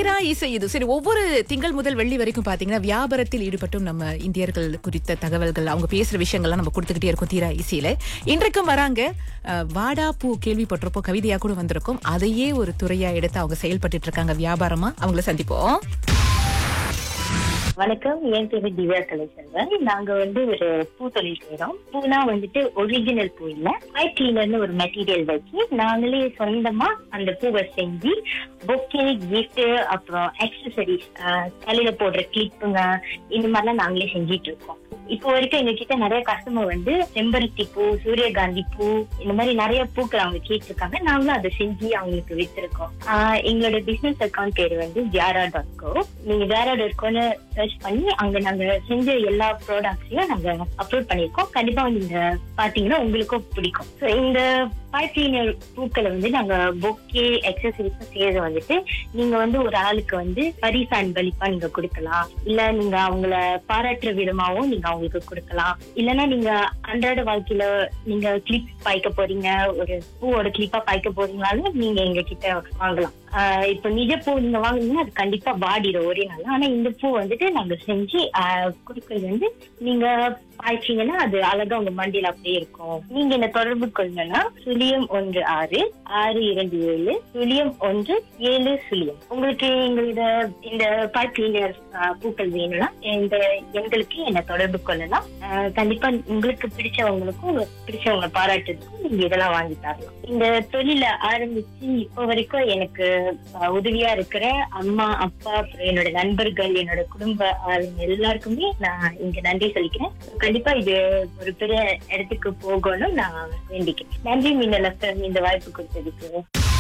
தீரா இசை இது சரி ஒவ்வொரு திங்கள் முதல் வெள்ளி வரைக்கும் பாத்தீங்கன்னா வியாபாரத்தில் ஈடுபட்டும் நம்ம இந்தியர்கள் குறித்த தகவல்கள் அவங்க பேசுற விஷயங்கள்லாம் நம்ம கொடுத்துக்கிட்டே இருக்கோம் தீரா இசையில இன்றைக்கும் வராங்க அஹ், வாடா பூ கேள்விப்பட்டிருப்போம் கவிதையா கூட வந்திருக்கும் அதையே ஒரு துறையா எடுத்து அவங்க செயல்பட்டு இருக்காங்க வியாபாரமா அவங்கள சந்திப்போம் வணக்கம் என் பேரு திவ்யா கலைச்செல்வன் நாங்க வந்து ஒரு பூ தொழில் செய்யறோம் பூனா வந்துட்டு ஒரிஜினல் பூ இல்ல பைப் கிளீனர்னு ஒரு மெட்டீரியல் வச்சு நாங்களே சொந்தமா அந்த பூவை செஞ்சு பொக்கே கிஃப்ட் அப்புறம் ஆக்சசரிஸ் தலையில போடுற கிளிப்புங்க இந்த மாதிரிலாம் நாங்களே செஞ்சிட்டு இருக்கோம் இப்போ வரைக்கும் எங்க கிட்ட நிறைய கஸ்டமர் வந்து செம்பருத்தி பூ சூரியகாந்தி பூ இந்த மாதிரி நிறைய பூக்கள் அவங்க கேட்டிருக்காங்க நாங்களும் அதை செஞ்சு அவங்களுக்கு வித்திருக்கோம் ஆஹ் எங்களோட பிசினஸ் அக்கௌண்ட் பேர் வந்து ஜாரா டாட் கோ நீங்க ஜாரா டாட் கோன்னு சர்ச் பண்ணி அங்க நாங்க செஞ்ச எல்லா ப்ராடக்ட்ஸையும் நாங்க அப்லோட் பண்ணிருக்கோம் கண்டிப்பா நீங்க பாத்தீங்கன்னா உங்களுக்கும் பிடிக்கும் So, இந்த பைப் கிளீனர் பூக்களை வந்து நாங்க பொக்கே எக்ஸசரிஸ் செய்யறது வந்துட்டு நீங்க வந்து ஒரு ஆளுக்கு வந்து பரிசு அன்பளிப்பா நீங்க கொடுக்கலாம் இல்ல நீங்க அவங்கள பாராட்டுற விதமாவும் நீங்க அவங்களுக்கு கொடுக்கலாம் இல்லைன்னா நீங்க அன்றாட வாழ்க்கையில நீங்க கிளிப் பாய்க்க போறீங்க ஒரு பூவோட கிளிப்பா பாய்க்க போறீங்கனாலும் நீங்க எங்க கிட்ட வாங்கலாம் ஆஹ் இப்ப நிஜ பூ நீங்க வாங்குனீங்கன்னா அது கண்டிப்பா பாடிடும் ஒரே நாள் ஆனா இந்த பூ வந்துட்டு நாங்க செஞ்சு ஆஹ் கொடுக்கறது வந்து நீங்க பாய்ச்சீங்கன்னா அது அழகா உங்க மண்டியில அப்படியே இருக்கும் நீங்க என்ன தொடர்பு கொள்ளணும்னா சுழியம் ஒன்று ஆறு ஆறு இரண்டு ஏழு சுழியம் ஒன்று ஏழு சுழியம் உங்களுக்கு எங்களோட இந்த பைப் கிளீனர் பூக்கள் வேணும்னா இந்த எண்களுக்கு என்ன தொடர்பு கொள்ளலாம் ஆஹ் கண்டிப்பா உங்களுக்கு பிடிச்சவங்களுக்கும் உங்களுக்கு பிடிச்சவங்க பாராட்டுறதுக்கும் நீங்க இதெல்லாம் வாங்கி தரலாம் இந்த தொழில ஆரம்பிச்சு இப்போ வரைக்கும் எனக்கு ஆஹ் உதவியா இருக்கிற அம்மா அப்பா அப்புறம் என்னோட நண்பர்கள் என்னோட குடும்ப ஆளுங்க எல்லாருக்குமே நான் இங்க நன்றி சொல்லிக்கிறேன் கண்டிப்பா இது ஒரு பெரிய இடத்துக்கு போகணும் நான் வேண்டிக்கிறேன் நன்றி மீனல் இந்த வாய்ப்பு கொடுத்ததுக்கு